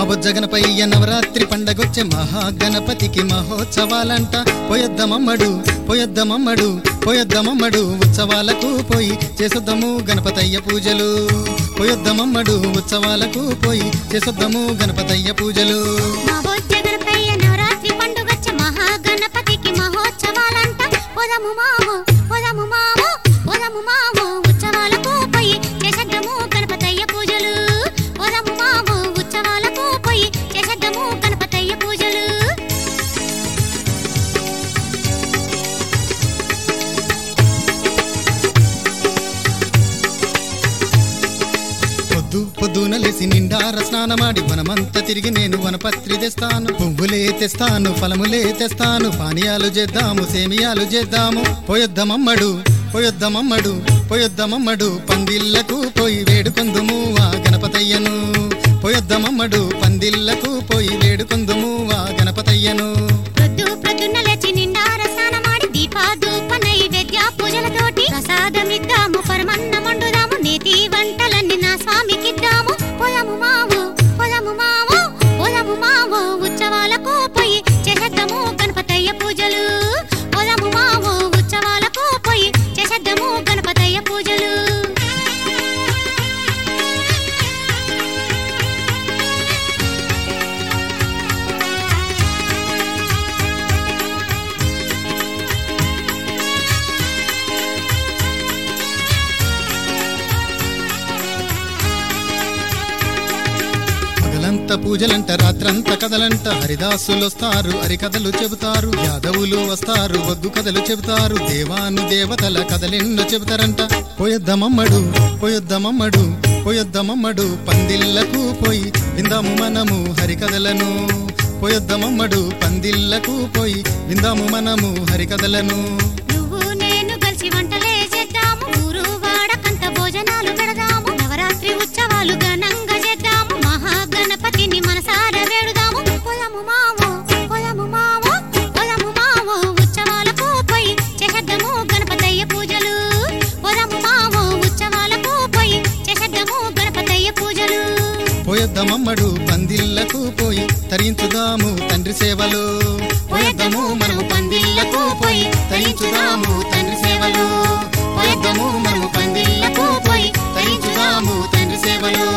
బొజ్జగనపయ్య నవరాత్రి పండగొచ్చే మహాగణపతికి మహోత్సవాలంట పోయొద్దమమ్మడు పోయొద్దమమ్మడు పోయొద్దమమ్మడు ఉత్సవాలకు పోయి చేసొద్దము గణపతయ్య పూజలు పోయొద్దమమ్మడు ఉత్సవాలకు పోయి చేసొద్దము గణపతయ్య పూజలు మా బొజ్జగనపయ్య నవరాత్రి పండుగచ్చ మహాగణపతికి మహోత్సవాలంట పొదము మావో పొదము మావో పొదము మావో ఉత్సవాలకు పోయి చేసేద్దాము గణపతయ్య పూజలు పొదము మావో ఉత్సవాలకు పోయి చేసేద్దాము గణపతయ్య పూజలు పొద్దు పొద్దున లేసి నిండార స్నానమాడి వనమంతా తిరిగి నేను వనపత్రి తెస్తాను పువ్వులే తెస్తాను ఫలములే తెస్తాను పానీయాలు చేద్దాము సేమియాలు చేద్దాము పోయొద్దమమ్మడు పోయొద్దమమ్మడు పోయొద్దమమ్మడు పందిళ్లకు పోయి వేడుకొందుము ఆ గణపతయ్యను పోయొద్దమమ్మడు పందిళ్లకు పోయి వేడుకొందుము ఆ గణపతయ్యను ప్రొద్దు ప్రొద్దున్న లేచి నిండార స్నానమాడి దీపాధూప నైవేద్య పూజలతోటి ప్రసాదమిద్దాము పరమన్న మండుదాము నేతి వంటలన్నీ నా స్వామికిద్దాము పొలము మావు పొలము మావు పొలము మావు ఉత్సవాలకు పోయి చేసేద్దాము గణపతయ్య పూజలు పొలము మావు ఉత్సవాలకు పోయి చేసేద్దాము గణపతయ్య పూజలు పగలంతా పూజలంట రాత్రంతా కథలంట హరిదాసులొస్తారు హరికథలు చెబుతారు యాదవులు వస్తారు వగ్గు కథలు చెబుతారు దేవాను దేవతల కథలెన్నో చెబుతారంట పోయొద్దమమ్మడు పోయొద్దమమ్మడు పోయొద్దమమ్మడు పందిళ్లకు పోయి విందాము మనము హరికథలను పోయొద్దమమ్మడు పందిళ్లకు పోయి విందాము మనము హరికథలను నువ్వు నేను కలిసి వంటలే చేద్దాము ఊరు వాడకంత భోజనాలు పెడదాము నవరాత్రి ఉత్సవాలు ఘనంగా చేద్దాము మహాగణపతిని మనసార వేడుదాము పొలము మావో పొలము మావో పొలము మావో ఉత్సవాలకు పోయి చేసేద్దాము గణపతయ్య పూజలు పొలము మావో ఉత్సవాలకు పోయి చేసేద్దాము గణపతయ్య పూజలు పోయొద్దమమ్మడు పందిళ్లకు పోయి తరించుదాము తండ్రి సేవలు పోయొద్దము మనము పందిళ్లకు పోయి తరించుదాము తండ్రి సేవలు పోయొద్దము మనము పందిళ్లకు పోయి తరించుదాము తండ్రి సేవలు